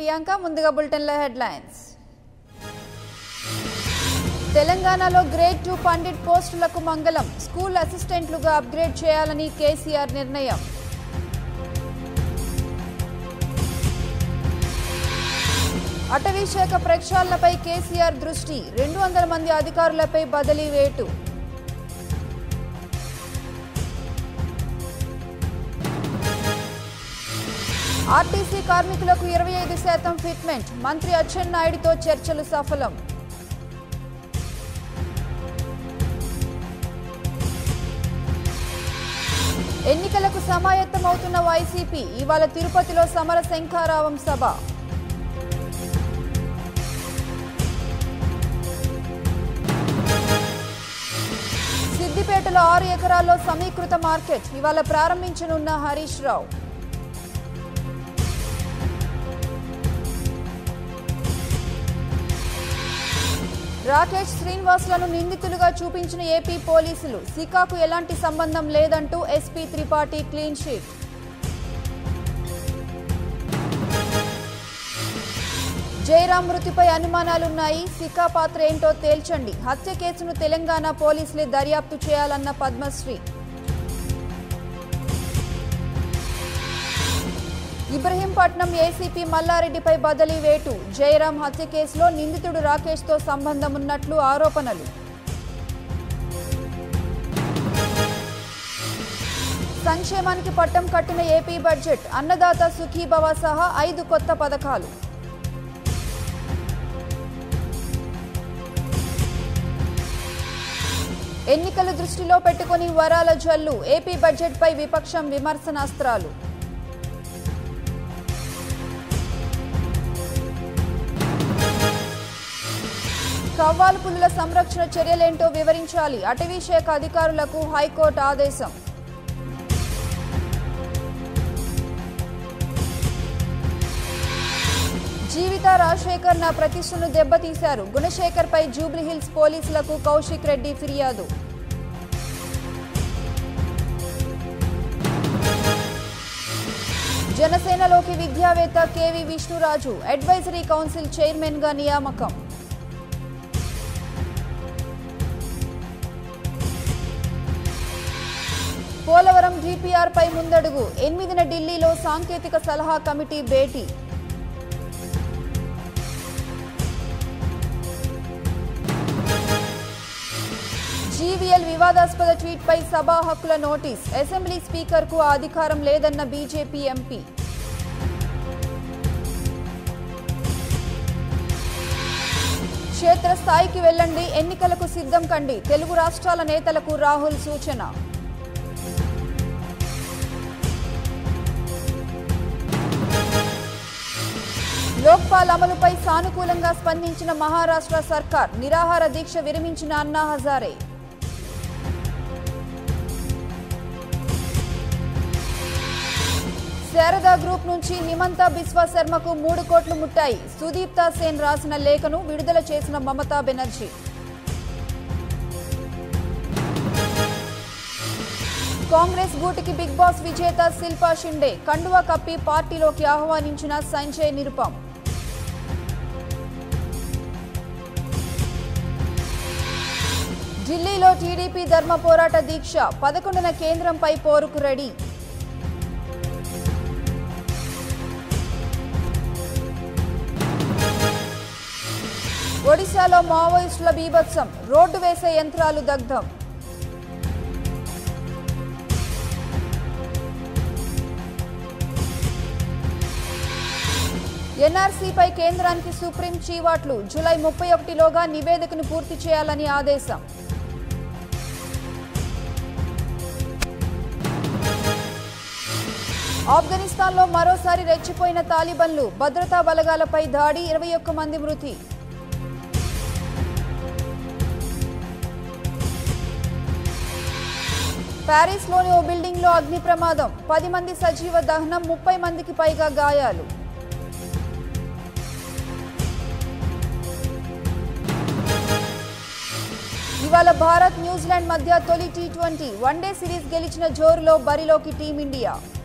ప్రియాంక ముందుగా బులెటిన్ల హెడ్లైన్స్ తెలంగాణలో గ్రేడ్ టూ పండిట్ పోస్టులకు మంగళం స్కూల్ అసిస్టెంట్లుగా అప్గ్రేడ్ చేయాలని కేసీఆర్ నిర్ణయం అటవీ శాఖ ప్రక్షాళనపై కేసీఆర్ దృష్టి రెండు వందల మంది అధికారులపై బదిలీ వేటు ఆర్టీసీ కార్మికులకు ఇరవై ఐదు శాతం ఫిట్మెంట్ మంత్రి అచ్చెన్నాయుడితో చర్చలు సఫలం ఎన్నికలకు సమాయత్తమవుతున్న వైసీపీ ఇవాళ తిరుపతిలో సమర శంఖారావం సభ సిద్దిపేటలో ఆరు ఎకరాల్లో సమీకృత మార్కెట్ ఇవాళ ప్రారంభించనున్న హరీష్ రావు రాకేష్ శ్రీనివాస్లను నిందితులుగా చూపించిన ఏపీ పోలీసులు సికాకు ఎలాంటి సంబంధం లేదంటూ SP Tripathi clean sheet Jayaram మృతిపై అనుమానాలున్నాయి సికా పాత్ర ఏంటో తేల్చండి హత్య కేసును తెలంగాణ పోలీసులే దర్యాప్తు చేయాలన్న పద్మశ్రీ ఇబ్రహీంపట్నం ఏసీపీ మల్లారెడ్డిపై బదిలీ వేటు జయరాం హత్య కేసులో నిందితుడు రాకేష్తో సంబంధం ఉన్నట్లు ఆరోపణలు సంక్షేమానికి పట్టం కట్టిన ఏపీ బడ్జెట్ అన్నదాత సుఖీభవ సహా ఐదు కొత్త పథకాలు ఎన్నికల దృష్టిలో పెట్టుకుని వరాల జల్లు ఏపీ బడ్జెట్పై విపక్షం విమర్శనాస్త్రాలు కవ్వాలు పులుల సంరక్షణ చర్యలేంటో వివరించాలి అటవీ శాఖ అధికారులకు హైకోర్టు ఆదేశం జీవిత రాజశేఖర్ నా ప్రతిష్టను దెబ్బతీశారు గుణశేఖర్ పై జూబ్లీహిల్స్ పోలీసులకు కౌశిక్ రెడ్డి ఫిర్యాదు జనసేనలోకి విద్యావేత్త KV Vishnuraju advisory council chairman గా నియామకం పోలవరం డిపిఆర్ పై ముందడుగు ఎనిమిదిన ఢిల్లీలో సాంకేతిక సలహా కమిటీ భేటీ జీవీఎల్ వివాదాస్పద ట్వీట్ పై సభా హక్కుల నోటీస్ అసెంబ్లీ స్పీకర్ కు ఆ అధికారం లేదన్న బీజేపీ ఎంపీ క్షేత్రస్థాయికి వెళ్లండి ఎన్నికలకు సిద్ధం కండి తెలుగు రాష్ట్రాల నేతలకు రాహుల్ సూచన లోక్పాల్ అమలుపై సానుకూలంగా స్పందించిన మహారాష్ట్ర సర్కార్ నిరాహార దీక్ష విరమించిన అన్నా హజారే శారదా గ్రూప్ నుంచి హిమంత బిస్వా శర్మకు మూడు కోట్లు ముట్టాయి సుదీప్తా సేన్ రాసిన లేఖను విడుదల చేసిన మమతా బెనర్జీ కాంగ్రెస్ గూటికి బిగ్ బాస్ విజేత శిల్పా షిండే కండువా కప్పి పార్టీలోకి ఆహ్వానించిన సంజయ్ నిరుపం ఢిల్లీలో టీడీపీ ధర్మ పోరాట దీక్ష పదకొండున కేంద్రంపై పోరుకు రెడీ ఒడిశాలో మావోయిస్టుల బీభత్సం రోడ్డు వేసే యంత్రాలు దగ్ధం ఎన్ఆర్సీపై కేంద్రానికి సుప్రీం చీవాట్లు జూలై ముప్పై ఒకటిలోగా నివేదికను పూర్తి చేయాలని ఆదేశం ఆఫ్ఘనిస్తాన్లో మరోసారి రెచ్చిపోయిన తాలిబన్లు భద్రతా బలగాలపై దాడి ఇరవై ఒక్క మంది మృతి ప్యారిస్లోని ఓ బిల్డింగ్లో అగ్ని ప్రమాదం పది మంది సజీవ దహనం ముప్పై మందికి పైగా గాయాలు ఇవాళ భారత్ న్యూజిలాండ్ మధ్య తొలి టీ ట్వంటీ వన్డే సిరీస్ గెలిచిన జోరులో బరిలోకి టీమిండియా